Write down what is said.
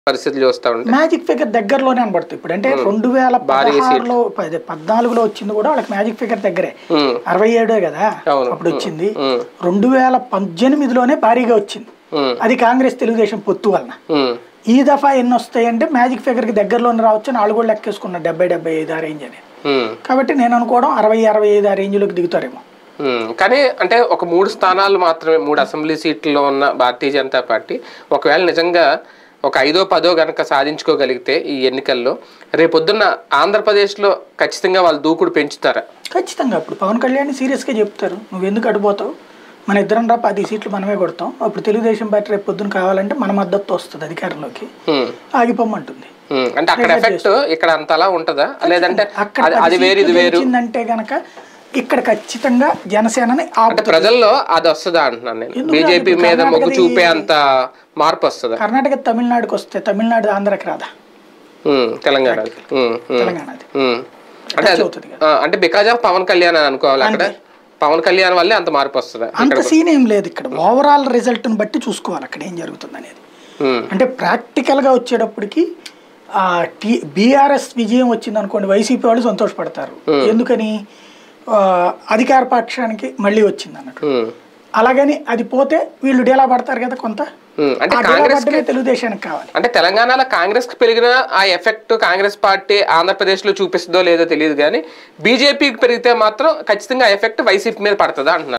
పరిస్థితులు చూస్తా ఉంటే మ్యాజిక్ ఫిగర్ దగ్గరలోనే అనబడుతుంది ఇప్పుడు అంటే రెండు వేల పదహారులో పది పద్నాలుగులో వచ్చింది కూడా వాళ్ళకి మ్యాజిక్ ఫిగర్ దగ్గరే ఉమ్, అరవై ఏడే కదా అవును. అప్పుడు వచ్చింది ఉమ్, రెండు వేల పద్దెనిమిదిలోనే భారీగా వచ్చింది ఉమ్, అది కాంగ్రెస్ తెలుగుదేశం పొత్తు వలన ఉమ్, ఈ దఫా ఎన్ని వస్తాయంటే మ్యాజిక్ ఫిగర్కి దగ్గరలోనే రావచ్చు అని వాళ్ళు కూడా లెక్కేసుకున్నారు డెబ్బై డెబ్బై ఐదు ఆ రేంజ్ అని ఉమ్, కాబట్టి నేను అనుకోవడం అరవై అరవై ఐదు ఆ రేంజ్లోకి దిగుతారేమో ఉమ్. కానీ అంటే ఒక మూడు స్థానాలు మాత్రమే మూడు అసెంబ్లీ సీట్లలో ఉన్న భారతీయ జనతా పార్టీ ఒకవేళ నిజంగా ఒక ఐదో పదో గనక సాధించుకోగలిగితే ఈ ఎన్నికల్లో రేపొద్దున్న ఆంధ్రప్రదేశ్లో ఖచ్చితంగా వాళ్ళు దూకుడు పెంచుతారా ఖచ్చితంగా ఇప్పుడు పవన్ కళ్యాణ్ సీరియస్గా చెప్తారు నువ్వు ఎందుకు అడిపోతావు మన ఇద్దరం రా పది సీట్లు మనమే కొడతాం అప్పుడు తెలుగుదేశం పార్టీ రేపు పొద్దున కావాలంటే మన మద్దతు వస్తుంది అధికారంలోకి ఉమ్, ఆగిపోమ్మంటుంది ఉమ్. అంటే అక్కడ ఎఫెక్ట్ ఇక్కడ అంత అలా ఉంటుందా లేదంటే అక్కడ అది- పది అది వేరు ఇది సీట్లు వేరు గెలిచిందంటే గనక ఇక్కడ ఖచ్చితంగా జనసేనని అంటే ఆపుతుంది ప్రజల్లో అది వస్తుందా అంటున్నాను నేను ఎందుకు బీజేపీ రాదు? మీద మొగ్గు కర్ణాటకది- చూపే అంత మార్పు వస్తుందా కర్ణాటక తమిళనాడుకి వస్తే తమిళనాడు ఆంధ్రాకి రాదా ఉమ్, తెలంగాణ ఉమ్, ఉమ్, తెలంగాణది ఉమ్. అంటే అది- అవుతుంది కదా. ఆ, అంటే బికాజ్ ఆఫ్ పవన్ కళ్యాణ్ అని అనుకోవాలి అక్కడ పవన్ కళ్యాణ్ వల్లే అంత మార్పు వస్తుంది అంత సీన్ ఏం లేదు ఇక్కడ ఓవరాల్ రిజల్ట్ని బట్టి చూసుకోవాలి అక్కడ ఏం జరుగుతుంది అనేది ఉమ్, అంటే ప్రాక్టికల్గా వచ్చేటప్పటికి ఆ టీ బీఆర్ఎస్ విజయం వచ్చింది అనుకోండి వైసీపీ వాళ్ళు సంతోషపడతారు ఎందుకని ఆ, అధికార పక్షానికి మళ్ళీ వచ్చింది అన్నట్టు ఉమ్, అలాగని అది పోతే వీళ్ళు డేలా పడతారు కదా కొంత ఉమ్. అంటే ఆ డేలా కాంగ్రెస్ పడ్డమే తెలుగుదేశానికి కావాలి అంటే తెలంగాణలో కాంగ్రెస్ కి పెరిగిన ఆ ఎఫెక్ట్ కాంగ్రెస్ పార్టీ ఆంధ్రప్రదేశ్ లో చూపిస్తుందో లేదో తెలియదు కానీ బీజేపీకి పెరిగితే మాత్రం ఖచ్చితంగా ఆ ఎఫెక్ట్ వైసీపీ మీద పడుతుందా అంటున్నారు